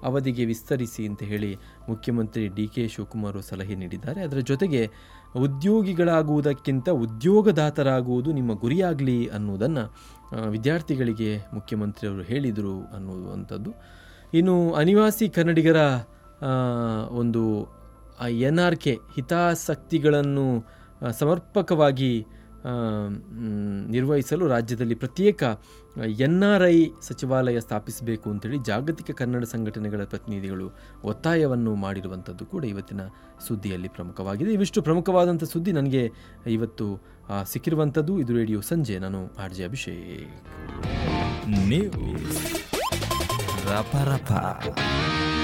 ಅವಧಿಗೆ ವಿಸ್ತರಿಸಿ ಅಂತ ಹೇಳಿ ಮುಖ್ಯಮಂತ್ರಿ ಡಿ ಕೆ ಶಿವಕುಮಾರ್ ಸಲಹೆ ನೀಡಿದ್ದಾರೆ ಅದರ ಜೊತೆಗೆ ಉದ್ಯೋಗಿಗಳಾಗುವುದಕ್ಕಿಂತ ಉದ್ಯೋಗದಾತರಾಗುವುದು ನಿಮ್ಮ ಗುರಿಯಾಗಲಿ ಅನ್ನುವುದನ್ನು ಆ, ವಿದ್ಯಾರ್ಥಿಗಳಿಗೆ ಮುಖ್ಯಮಂತ್ರಿಯವರು ಹೇಳಿದರು ಅನ್ನುವಂಥದ್ದು ಇನ್ನು ಅನಿವಾಸಿ ಕನ್ನಡಿಗರ ಆ, ಒಂದು ಎನ್ ಆರ್ ಕೆ ಹಿತಾಸಕ್ತಿಗಳನ್ನು ಆ, ಸಮರ್ಪಕವಾಗಿ ಆ, ಮ್, ನಿರ್ವಹಿಸಲು ರಾಜ್ಯದಲ್ಲಿ ಪ್ರತ್ಯೇಕ ಎನ್ ಆರ್ ಐ ಸಚಿವಾಲಯ ಸ್ಥಾಪಿಸಬೇಕು ಅಂತೇಳಿ ಜಾಗತಿಕ ಕನ್ನಡ ಸಂಘಟನೆಗಳ ಪ್ರತಿನಿಧಿಗಳು ಒತ್ತಾಯವನ್ನು ಮಾಡಿರುವಂಥದ್ದು ಕೂಡ ಇವತ್ತಿನ ಸುದ್ದಿಯಲ್ಲಿ ಪ್ರಮುಖವಾಗಿದೆ ಇವಿಷ್ಟು ಪ್ರಮುಖವಾದಂಥ ಸುದ್ದಿ ನನಗೆ ಇವತ್ತು ಆ, ಸಿಕ್ಕಿರುವಂಥದ್ದು ಇದು ರೇಡಿಯೋ ಸಂಜೆ ನಾನು ಆರ್ ಜೆ ಅಭಿಷೇಕ್ ನ್ಯೂಸ್ ರಪ ರಪ